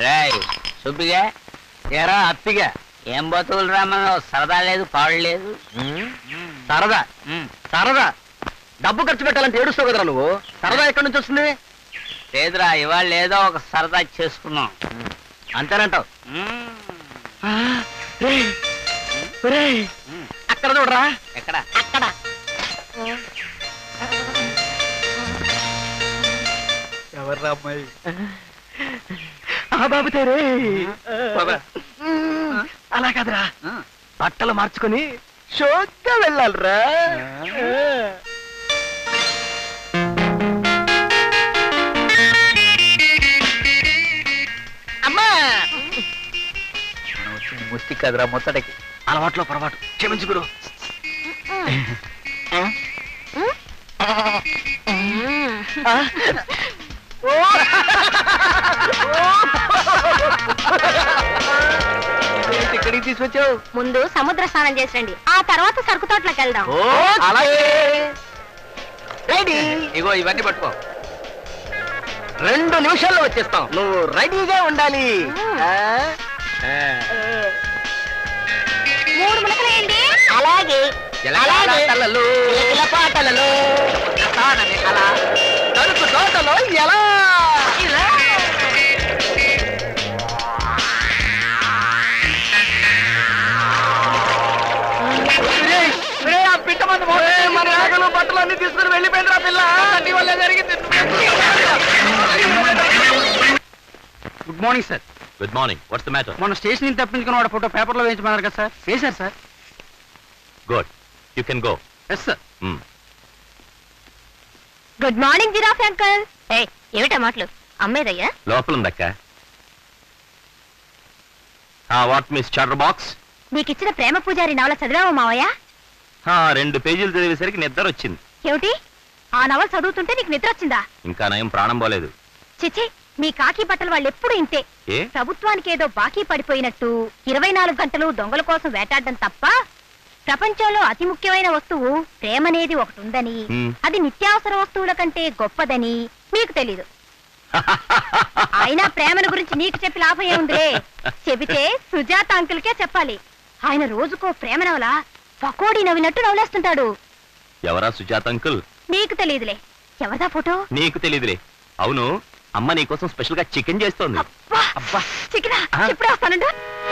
రాయ్ సుబ్బిగా ఎరా అప్పిగా ఏం బతుకులు రామన్నావు సరదా లేదు పాడు లేదు సరదా ఉమ్. సరదా డబ్బు ఖర్చు పెట్టాలంటే ఏడుస్తావు కదరా నువ్వు సరదా ఎక్కడి నుంచి వస్తుంది లేదురా ఇవాళ ఏదో ఒక సరదా చేసుకున్నాం అంతేనంటావు ఉమ్. అక్కడ చూడరా ఎక్కడ అక్కడ ఎవర్రా అమ్మాయి ఆ బాబు తేరే బాబా. అలా కాదురా ఆ. బట్టలు మార్చుకొని షోక్గా వెళ్ళాలిరా అమ్మా ముస్తి కదరా ముత్తడికి అలవాట్లో పొరపాటు క్షమించు గురు ఆ? ఓ! ఏంటి ఇక్కడికి తీసుకొచ్చావు ముందు సముద్ర స్నానం చేసి రండి ఆ తర్వాత సరుకు తోటలోకి వెళ్దాం ఓ అలాగే రెడీ ఇగో ఇవన్నీ పట్టుకో రెండు నిమిషాల్లో వచ్చేస్తాం నువ్వు రెడీగా ఉండాలి ఆ? మూడు మునకలేయండి అలాగే ఎలగాల తలలు, చిలకల పాటలలో తానని అలా తలుపు తోటలో ఎలా ఒరేయ్, ఒరేయ్, ఆ పిట్ట మందు మోసే మన నగలు బట్టలు అన్ని తీసుకుని వెళ్ళిపోయిందిరా పిల్ల నీ వల్లే జరిగింది good morning sir good morning what's the matter మొన్న స్టేషన్ నుంచి తప్పించుకున్న వాడు ఫోటో పేపర్లో వేయించమన్నారు కదా సార్ వేశారు sir good you can go yes sir good morning giraffe uncle ఏ ఏమిటా మాటలు అమ్మేదయ్యా లోపల ఉందక్క వాట్ మిస్ చాటర్ బాక్స్ నీకు ఇచ్చిన ప్రేమ పూజారి నవల చదివావా మావయ్య రెండు పేజీలు చదివేసరికి నిద్ర వచ్చింది ఏమిటి ఆ నవల చదువుతుంటే నీకు నిద్ర వచ్చిందా ఇంకా నయం ప్రాణం పోలేదు చిచి మీ కాకి బట్టలు వాళ్ళు ఎప్పుడు ఇంతే ఏ ప్రభుత్వానికి ఏదో బాకీ పడిపోయినట్టు ఇరవై నాలుగు గంటలు దొంగల కోసం వేటాడడం తప్ప ప్రపంచంలో అతి ముఖ్యమైన వస్తువు ప్రేమనేది ఒకటి ఉందని హ్మ్. అది నిత్యావసర వస్తువుల కంటే గొప్పదని మీకు తెలీదు అయినా ప్రేమను గురించి నీకు చెప్పి లాభం ఏముందిలే చెబితే సుజాత అంకుల్కే చెప్పాలి ఆయన రోజుకో ప్రేమ నవల పకోడీ నవ్వినట్టు నవ్వులేస్తుంటాడు ఎవరా సుజాత అంకుల్ నీకు తెలియదులే ఎవరిదా ఫోటో నీకు తెలియదులే అవును అమ్మ నీకోసం స్పెషల్ గా చికెన్ చేస్తోంది అబ్బా అబ్బా చికెనా ఆ. ఇప్పుడే వస్తానండు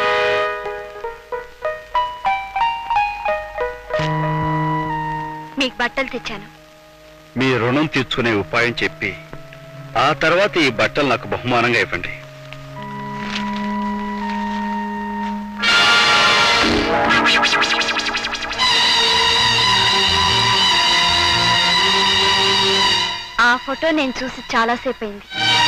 మీకు బట్టలు తెచ్చాను మీ రుణం తీర్చుకునే ఉపాయం చెప్పి ఆ తర్వాత ఈ బట్టలు నాకు బహుమానంగా ఇవ్వండి ఆ ఫోటో నేను చూసి చాలాసేపు అయింది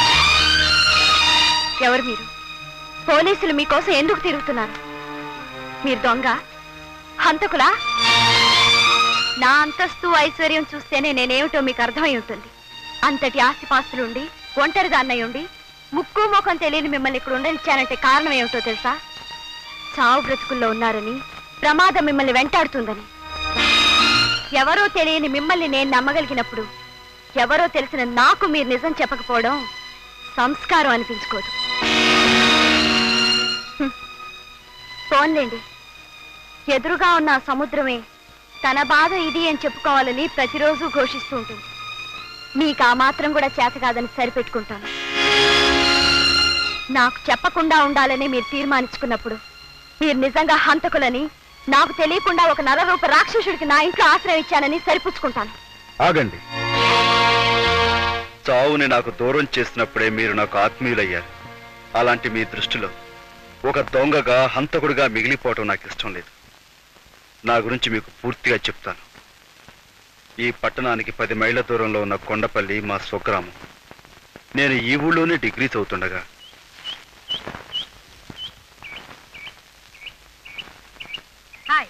ఎవరు మీరు పోలీసులు మీకోసం ఎందుకు తిరుగుతున్నారు మీరు దొంగ హంతకులా నా అంతస్తు ఐశ్వర్యం చూస్తేనే నేనేమిటో మీకు అర్థమై ఉంటుంది అంతటి ఆస్తిపాస్తులుండి ఒంటరిగా అన్నయ్యుండి ముక్కు ముఖం తెలియని మిమ్మల్ని ఇక్కడ ఉండనిచ్చానంటే కారణం ఏమిటో తెలుసా చావు బ్రతుకుల్లో ఉన్నారని ప్రమాదం మిమ్మల్ని వెంటాడుతుందని ఎవరో తెలియని మిమ్మల్ని నేను నమ్మగలిగినప్పుడు ఎవరో తెలిసిన నాకు మీరు నిజం చెప్పకపోవడం సంస్కారం అనిపించుకోదు హ్మ్. పోన్లేండి ఎదురుగా ఉన్న ఆ సముద్రమే తన బాధ ఇది అని చెప్పుకోవాలని ప్రతిరోజు ఘోషిస్తూ ఉంటుంది మీకు ఆ మాత్రం కూడా చేత కాదని సరిపెట్టుకుంటాను నాకు చెప్పకుండా ఉండాలని మీరు తీర్మానించుకున్నప్పుడు మీరు నిజంగా హంతకులని నాకు తెలియకుండా ఒక నరరూప రాక్షసుడికి నా ఇంట్లో ఆశ్రయం ఇచ్చానని సరిపుచ్చుకుంటాను ఆగండి చావుని నాకు దూరం చేసినప్పుడే మీరు నాకు ఆత్మీయులయ్యారు అలాంటి మీ దృష్టిలో ఒక దొంగగా హంతకుడిగా మిగిలిపోవటం నాకు ఇష్టం లేదు నా గురించి మీకు పూర్తిగా చెప్తాను ఈ పట్టణానికి పది మైళ్ళ దూరంలో ఉన్న కొండపల్లి మా స్వగ్రామం నేను ఈ ఊళ్ళోనే డిగ్రీ చదువుతుండగా హాయ్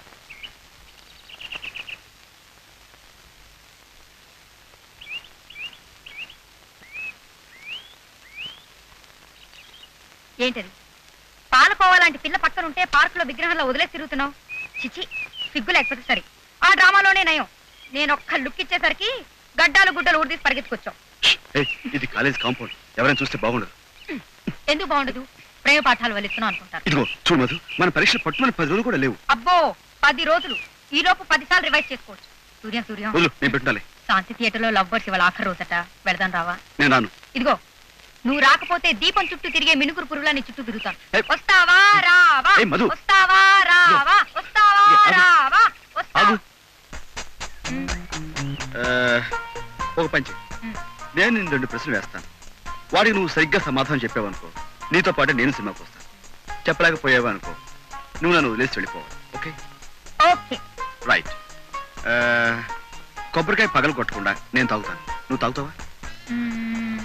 ఏంటది పాలకోవా లాంటి పిల్ల పక్కన ఉంటే పార్కులో విగ్రహంలో వదిలేసి తిరుగుతున్నావు చిచి సిగ్గు లేకపోతే సరే ఆ డ్రామాలోనే నయం నేను ఒక్క లుక్ ఇచ్చేసరికి గడ్డాలు గుడ్డలు ఊడిదీసి పరిగెత్తుకొచ్చావు ఏయ్, ఇది కాలేజ్ కాంపౌండ్ ఎవరైనా చూస్తే బాగుండదు ఎందుకు బాగుండదు ప్రేమ పాఠాలు వలిస్తున్నాం అనుకుంటారు ఇదిగో చూడు మధు మన పరీక్షలు పట్టుమని పది రోజులు కూడా లేవు అబ్బో పది రోజులు ఈ లోపు పది సార్లు రివైజ్ చేసుకోవచ్చు సూర్యం సూర్యం వదులు నేను పెట్టుండాలి శాంతి థియేటర్ లో లవ్వర్స్ ఇవాళ ఆఖరి రోజట వెళదాం రావా నేను రాను ఇదిగో నువ్వు రాకపోతే దీపం చుట్టూ తిరిగే మినుగురు పురుగులా నీ చుట్టూ తిరుగుతాను ఏయ్. వస్తావా రావా ఏయ్, మధు. వస్తావా రావా వస్తావా ఏ, ఆగు. రావా ఆగు వస్తావా ఉమ్, ఆ, ఒక పంచి ఉమ్. నేను నిన్ను రెండు ప్రశ్నలు వేస్తాను వాడికి నువ్వు సరిగ్గా సమాధానం చెప్పావనుకో నీతో పాటు నేను సినిమాకి వస్తాను చెప్పలేకపోయావు అనుకో నువ్వు నన్ను వదిలేసి వెళ్ళిపోవాలి ఓకే ఓకే రైట్ ఆ, కొబ్బరికాయ పగలు కొట్టకుండా నేను తాగుతాను నువ్వు తాగుతావా ఉమ్,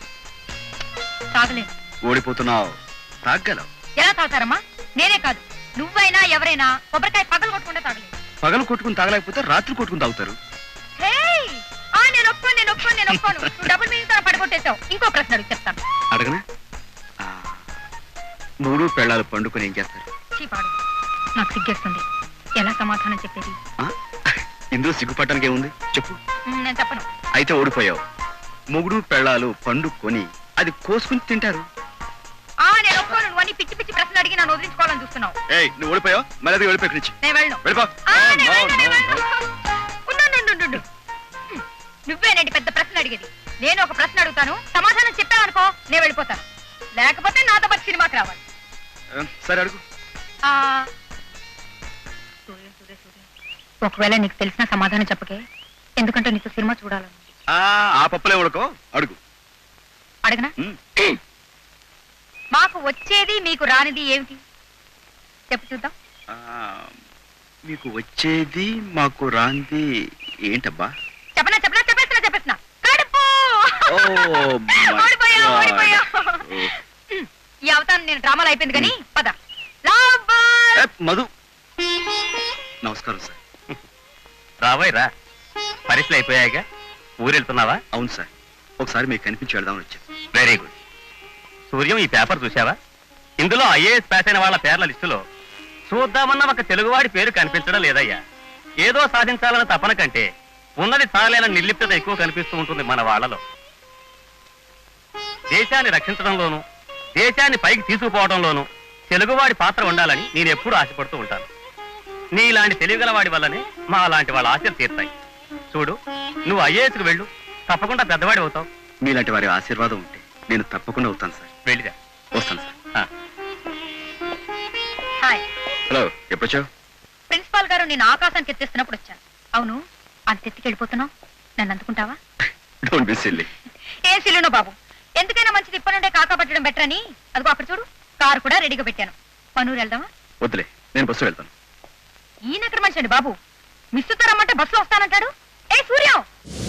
తాగలేదు ఓడిపోతున్నావు తాగలవు ఎలా తాగుతారమ్మా నేనే కాదు నువ్వైనా ఎవరైనా కొబ్బరికాయ పగలు కొట్టకుండా తాగలేదు పగలు కొట్టుకుని తాగలేకపోతే రాత్రి కొట్టుకుని తాగుతారు హేయ్! ఆ, నేను ఒప్పుకోను నేను ఒప్పుకోను నేను ఒప్పుకోను నువ్వు డబుల్ మీనింగ్ తో పడగొట్టేశావు ఇంకో ప్రశ్న అడుగు చెప్తాను అడగనా ఆ, మూడు పెళ్ళాలు పండుకొని ఏం చేస్తారు చీపాడు నాకు సిగ్గేస్తుంది ఎలా సమాధానం చెప్పేది ఆ? ఇందులో సిగ్గుపడటానికి ఏముంది చెప్పు ఉమ్, నేను చెప్పను అయితే ఓడిపోయావు మొగుడు పెళ్ళాలు పండు కొని అది కోసుకుని తింటారు ఆ నేను ఒప్పుకోను నువ్వు అన్ని పిచ్చి పిచ్చి ప్రశ్నలు అడిగి నన్ను వదిలించుకోవాలని చూస్తున్నావు ఏయ్ నువ్వు ఓడిపోయావు మళ్ళీ అది వెళ్ళిపోయి ఇక్కడి నుంచి నేను వెళ్ళను వెళ్ళిపో ఆ, No, నేను no, వెళ్ళను, నేను no, వెళ్ళను. no. ఉండు, ఉండు, ఉండు, ఉండు. హ్మ్. నువ్వేనండి పెద్ద ప్రశ్న అడిగేది నేను ఒక ప్రశ్న అడుగుతాను సమాధానం చెప్పావనుకో నేను వెళ్ళిపోతాను లేకపోతే నాతో పాటు సినిమాకి రావాలి ఆ, సరే అడుగు ఆ, సూర్యం, సూర్యం, సూర్యం. ఒకవేళ నీకు తెలిసిన సమాధానం చెప్పకే ఎందుకంటే నీకు సినిమా చూడాలని ఆ, ఆ పప్పులే ఉడకో అడుగు అడగనా ఉమ్. మాకు వచ్చేది మీకు రానిది ఏమిటి చెప్పు చూద్దాం ఆ, మీకు వచ్చేది మాకు రాంది ఏంటబ్బా చెప్పనా చెప్పనా చెప్పేస్తున్నా చెప్పేస్తున్నా కడుపు ఓ, my ఓడిపోయా God. ఓడిపోయా ఓ. ఈ అవతారం నేను డ్రామాలో అయిపోయింది కానీ పద Lovers! ఏ, మధు నమస్కారం సార్ రావాయి రా పరీక్షలు అయిపోయాక ఊరెళ్తున్నావా అవును సార్ ఒకసారి మీకు కనిపించి వెళ్దామని వచ్చాను వెరీ గుడ్ సూర్యం ఈ పేపర్ చూసావా ఇందులో ఐఏఎస్ పాస్ అయిన వాళ్ళ పేర్ల లిస్టులో చూద్దామన్న ఒక తెలుగువాడి పేరు కనిపించడం లేదయ్యా ఏదో సాధించాలన్న తపన కంటే ఉన్నది చాలైన నిర్లిప్తత ఎక్కువ కనిపిస్తూ ఉంటుంది మన వాళ్ళలో దేశాన్ని రక్షించడంలోనూ దేశాన్ని పైకి తీసుకుపోవడంలోనూ తెలుగువాడి పాత్ర ఉండాలని నేను ఎప్పుడూ ఆశపడుతూ ఉంటాను నీలాంటి తెలివిగల వాడి వల్లనే మా అలాంటి వాళ్ళ ఆశలు తీర్తాయి చూడు నువ్వు ఐఏఎస్కి వెళ్ళు తప్పకుండా పెద్దవాడి అవుతావు మీలాంటి వారి ఆశీర్వాదం ఉంటే నేను తప్పకుండా అవుతాను సార్ వెళ్ళిరా వస్తాను సార్ ఆ. హాయ్ హలో ఎప్పుడొచ్చావు ప్రిన్సిపాల్ గారు నేను ఆకాశానికి ఎత్తేస్తున్నప్పుడు వచ్చాను అవును అంత ఎత్తుకెళ్ళిపోతున్నావు నన్ను అందుకుంటావా డోంట్ బి సిల్లీ ఏ సిల్లునో బాబు ఎందుకైనా మంచిది ఇప్పటి నుండే కాకా పట్టడం బెటర్ అని అదిగో అక్కడ చూడు కారు కూడా రెడీగా పెట్టాను పనూరు వెళ్దామా వద్దులే నేను బస్సు వెళ్తాను ఈయన ఎక్కడ మనిషి అండి బాబు మిస్సుతో రమ్మంటే బస్సులో వస్తానంటాడు ఏ సూర్యం